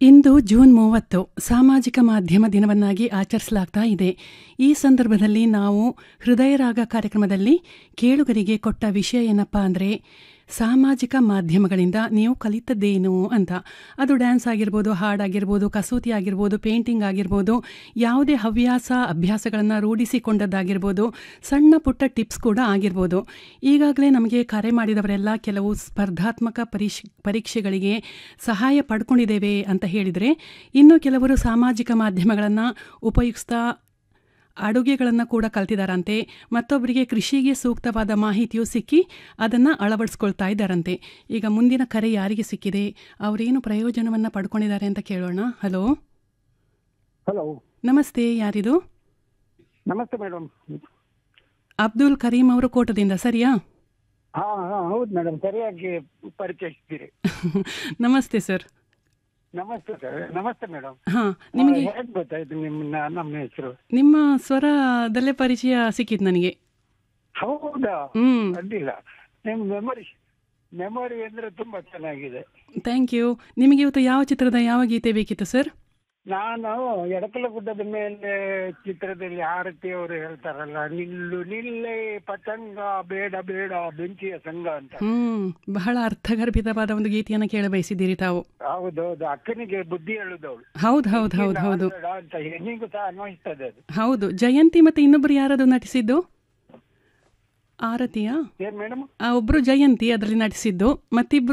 ಇಂದು June ಮೂವತ್ತು ಸಾಮಾಜಿಕ ಮಾಧ್ಯಮ ದಿನವನ್ನಾಗಿ ಆಚರಿಸಲಾಗ್ತಾ ಇದೆ ಈ ಸಂದರ್ಭದಲ್ಲಿ ನಾವು ಹೃದಯರಾಗ ಕಾರ್ಯಕ್ರಮದಲ್ಲಿ ಕೇಳುಗರಿಗೆ ಕೊಟ್ಟ ವಿಷಯ ಏನಪ್ಪ ಅಂದರೆ ಸಾಮಾಜಿಕ ಮಾಧ್ಯಮಗಳಿಂದ ನೀವು ಕಲಿತದ್ದೇನು ಅಂತ ಅದು ಡ್ಯಾನ್ಸ್ ಆಗಿರ್ಬೋದು ಹಾಡಾಗಿರ್ಬೋದು ಕಸೂತಿ ಆಗಿರ್ಬೋದು ಪೇಂಟಿಂಗ್ ಆಗಿರ್ಬೋದು ಯಾವುದೇ ಹವ್ಯಾಸ ಅಭ್ಯಾಸಗಳನ್ನು ರೂಢಿಸಿಕೊಂಡದ್ದಾಗಿರ್ಬೋದು ಸಣ್ಣ ಪುಟ್ಟ ಟಿಪ್ಸ್ ಕೂಡ ಆಗಿರ್ಬೋದು ಈಗಾಗಲೇ ನಮಗೆ ಕರೆ ಮಾಡಿದವರೆಲ್ಲ ಕೆಲವು ಸ್ಪರ್ಧಾತ್ಮಕ ಪರೀಕ್ಷ್ ಪರೀಕ್ಷೆಗಳಿಗೆ ಸಹಾಯ ಪಡ್ಕೊಂಡಿದ್ದೇವೆ ಅಂತ ಹೇಳಿದರೆ ಇನ್ನು ಕೆಲವರು ಸಾಮಾಜಿಕ ಮಾಧ್ಯಮಗಳನ್ನು ಉಪಯುಕ್ತ ಅಡುಗೆಗಳನ್ನು ಕೂಡ ಕಲ್ತಿದ್ದಾರಂತೆ ಮತ್ತೊಬ್ಬರಿಗೆ ಕೃಷಿಗೆ ಸೂಕ್ತವಾದ ಮಾಹಿತಿಯು ಸಿಕ್ಕಿ ಅದನ್ನು ಅಳವಡಿಸ್ಕೊಳ್ತಾ ಇದ್ದಾರಂತೆ ಈಗ ಮುಂದಿನ ಕರೆ ಯಾರಿಗೆ ಸಿಕ್ಕಿದೆ ಅವರೇನು ಪ್ರಯೋಜನವನ್ನು ಪಡ್ಕೊಂಡಿದ್ದಾರೆ ಅಂತ ಕೇಳೋಣ ಹಲೋ ಹಲೋ ನಮಸ್ತೆ ಯಾರಿದು ನಮಸ್ತೆ ಮೇಡಮ್ ಅಬ್ದುಲ್ ಕರೀಂ ಅವರು ಕೋಟದಿಂದ ಸರಿಯಾ ಹಾ ಹಾ ಹೌದು ಮೇಡಮ್ ಸರಿಯಾಗಿ ಪರಿಚಯಿಸಿದ್ದೀರಿ ನಮಸ್ತೆ ಸರ್ ನಮಸ್ತೆ ಸರ್ ನಮಸ್ತೆ ಮೇಡಮ್ ಹಾಂ ನಿಮಗೆ ಹೇಗೆ ಗೊತ್ತಾಯ್ತು ನಿಮ್ಮ ನಮ್ಮ ಹೆಸರು ನಿಮ್ಮ ಸ್ವರದಲ್ಲೇ ಪರಿಚಯ ಸಿಕ್ಕಿತ್ತು ನನಗೆ ಹೌದಾ ಹ್ಞೂ ಅಡ್ಡಿಲ್ಲ ನಿಮ್ಮ ಮೆಮೊರಿ ಮೆಮೊರಿ ಅಂದ್ರೆ ತುಂಬಾ ಚೆನ್ನಾಗಿದೆ ಥ್ಯಾಂಕ್ ಯು ನಿಮಗೆ ಇವತ್ತು ಯಾವ ಚಿತ್ರದ ಯಾವ ಗೀತೆ ಬೇಕಿತ್ತು ಸರ್ ನಾನು ಎಡಕಲ ಗುಡ್ಡದ ಮೇಲೆ ಚಿತ್ರದಲ್ಲಿ ಆರತಿ ಅವರು ಹೇಳ್ತಾರಲ್ಲ ನಿಲ್ಲು ನಿಲ್ಲೆ ಪತಂಗ ಬೇಡ ಬೇಡ ಬೆಂಕಿಯ ಸಂಘ ಅಂತ ಹ್ಮ್ ಬಹಳ ಅರ್ಥಗರ್ಭಿತವಾದ ಒಂದು ಗೀತೆಯನ್ನು ಕೇಳ ಬಯಸಿದ್ದೀರಿ ತಾವು ಹೌದೌದು ಅಕ್ಕನಿಗೆ ಬುದ್ಧಿ ಹೇಳುದವಳು ಹೌದು ಹೌದು ಹೌದು ಹೌದು ಬೇಡ ಅಂತ ಹೆಣ್ಣಿಗೂ ಸಹ ಅನ್ವಯಿಸ್ತದೆ ಅದು ಹೌದು ಜಯಂತಿ ಮತ್ತೆ ಇನ್ನೊಬ್ಬರು ಯಾರದು ನಟಿಸಿದ್ದು ಆರತಿಯ ಏನ್ ಮೇಡಮ್ ಆ ಒಬ್ರು ಜಯಂತಿ ಅದರಲ್ಲಿ ನಟಿಸಿದ್ದು ಮತ್ತಿಬ್ರು